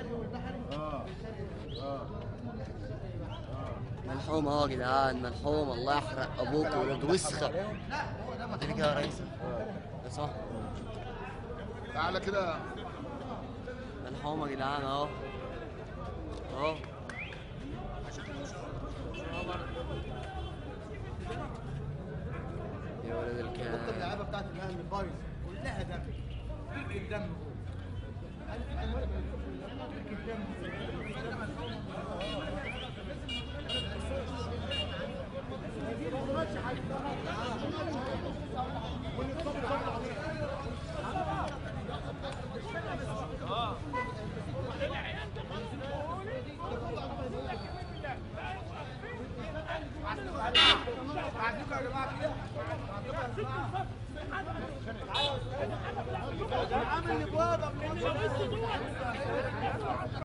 اه اه ملحوم اهو يا جدعان ملحوم الله يحرق ابوك ولاد وسخه اديني كده يا ريس ده صح تعالى كده ملحوم يا جدعان اهو اهو يا ولاد الكلب اللعبه بتاعت الاهلي بايظ كلها دم ترك الدم عامل لبوابه